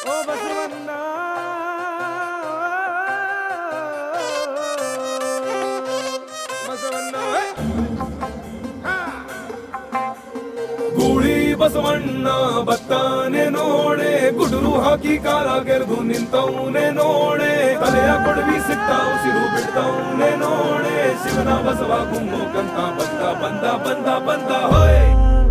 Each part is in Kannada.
ಓ ಬಸವಣ್ಣ ಬಸವಣ್ಣ ಗೂಳಿ ಬಸವಣ್ಣ ಬತ್ತಾನೆ ನೋಡೆ ಗುಡುರು ಹಾಕಿ ಕಾಲ ಗೆರ್ದು ನಿಂತವನೆ ನೋಡೆ ತಲೆಯ ಕೊಡವಿ ಸಿಕ್ತ ಉಸಿರು ಬಿಡ್ತವನೆ ನೋಡೆ ಶಿವನ ಬಸವ ಕುಂಭಕಂತ ಬಂದ ಬಂದ ಬಂದ ಬಂದ ಹೋಯ್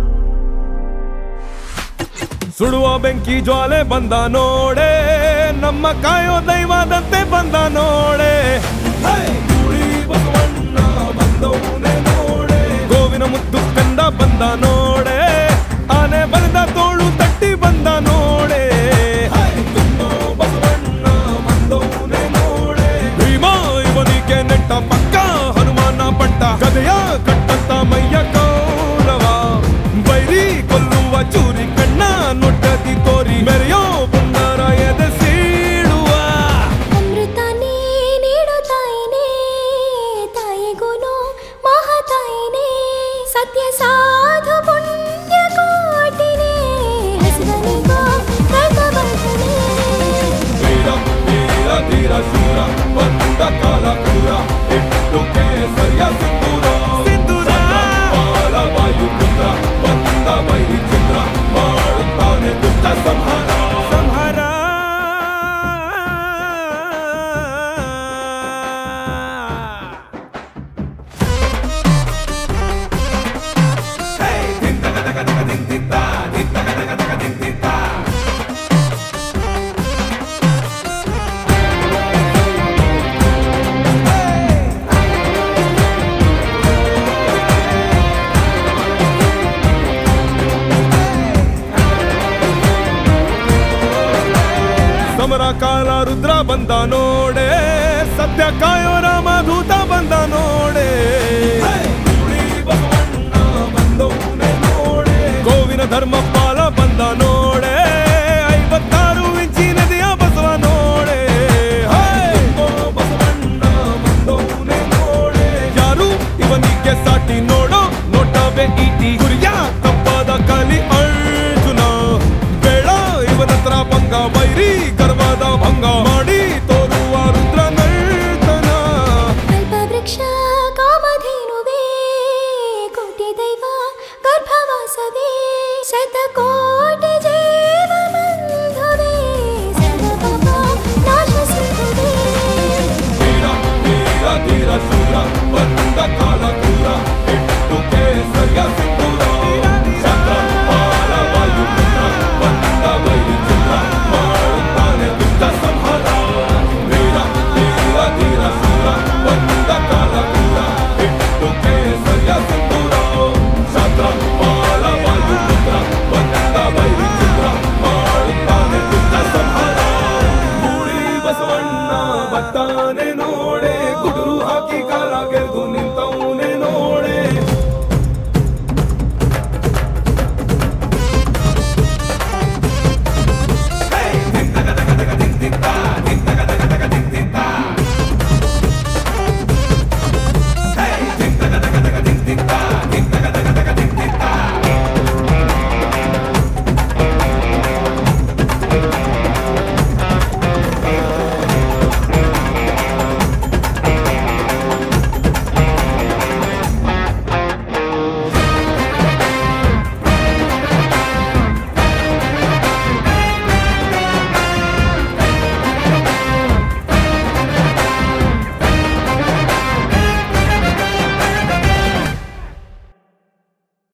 ಸುಡುವ ಬೆಂಕಿ ಜ್ವಾಲೆ ಬಂದ ನೋಡೆ ನಮ್ಮ ಕಾಯೋ ದೈವದಂತೆ ಬಂದ ನೋಡೆ ಹೇ! ಗೂಳಿ ಬಸವಣ್ಣ ಬಂದವನೆ ನೋಡೆ ಗೋವಿನ ಮುದ್ದು ಕಂದ ಬಂದ ನೋಡೆ ಆನೆ ಬಂದ ತೋಳು ತಟ್ಟಿ ಬಂದ ನೋಡೆ ಹೇ! ತುಂಬೋ ಬಸವಣ್ಣ ಬಂದವನೆ ನೋಡೆ ಭೀಮ ಇವನಿಗೆ ನೆಟ್ಟ ಪಕ್ಕ ಹನುಮಾನ ಪಟ್ಟ ಗದೆಯ ಕಟ್ಟಂತ ಮೈಯ ಕೌರವ ಬೈರಿ ಕೊಲ್ಲುವ ಚೂರಿ ಕಣ್ಣ ನೊಟ್ಟದಿ ತೋರಿ ಮೆರೆಯೋ ಬಂಗಾರ ಎದೆ ಸೀಳುವ ಅಮೃತಾನೇ ನೀಡು ತಾಯಿನೇ ತಾಯಿಗೂನು ಮಹಾತಾಯಿನೇ ಸತ್ಯ ಸಾಧು ಪುಣ್ಯ ಕೋಟಿನೇ ಹಸಿದನಿಗೋ ರೈತವಂತನೇ ವೀರ ವೀರ ಧೀರ ಶೂರ ಬಂದ ಕಾಲ ಕ್ರೂರ ಇಟ್ಟು ಕೇಸರಿಯ ಸಿಂಧೂರ ಸಿಂಧೂರ ಬಾಲ ವಾಯು ಪುತ್ರ ಬಂದ ಬೈರಿ ಚಿತ್ರ ಮಾಡುತ್ತಾನೆ ದುಷ್ಟ ಸಂಹಾರ ಸಂಹಾರ ಸಮರ ಕಾಲ ರುದ್ರ ಬಂದ ನೋಡೆ ಸತ್ಯ ಕಾಯೋ ರಾಮಧೂತ ಬಂದ ನೋಡೆ ಗೋವಿನ ಧರ್ಮಪಾಲ ಬಂದ ನೋಡೆ ಐವತ್ತಾರು ಇಂಚಿ ನದಿಯ ಬಸವ ನೋಡೆ ಯಾರು ಇವನಿಗೆ ಸಾಟಿ ನೋಡೋ ನೋಟವೇ ಈಟಿ ಗುರಿಯ ತಪ್ಪಾದ ಕಲಿ ಅರ್ಜುನ ಬೇಡ ಇವನ ಹತ್ರ ಭಂಗ ಬೈರಿ ಗರ್ವದ ಭಂಗ ಮಾಡಿ ತೋರುವ ರುದ್ರ ನರ್ತನ ಕಲ್ಪವೃಕ್ಷ ಕಾಮಧೇನುವೇ ಕೋಟಿ ದೈವ ಗರ್ಭವಾಸವೇ ಶತಕೋಟಿ ಜೀವ ಬಂಧುವೇ ಸರ್ವಪಾಪ ನಾಶ ಸಿಂಧುವೇ ವೀರ ವೀರ ಧೀರ ಶೂರ ಬಂದ ಕಾಲ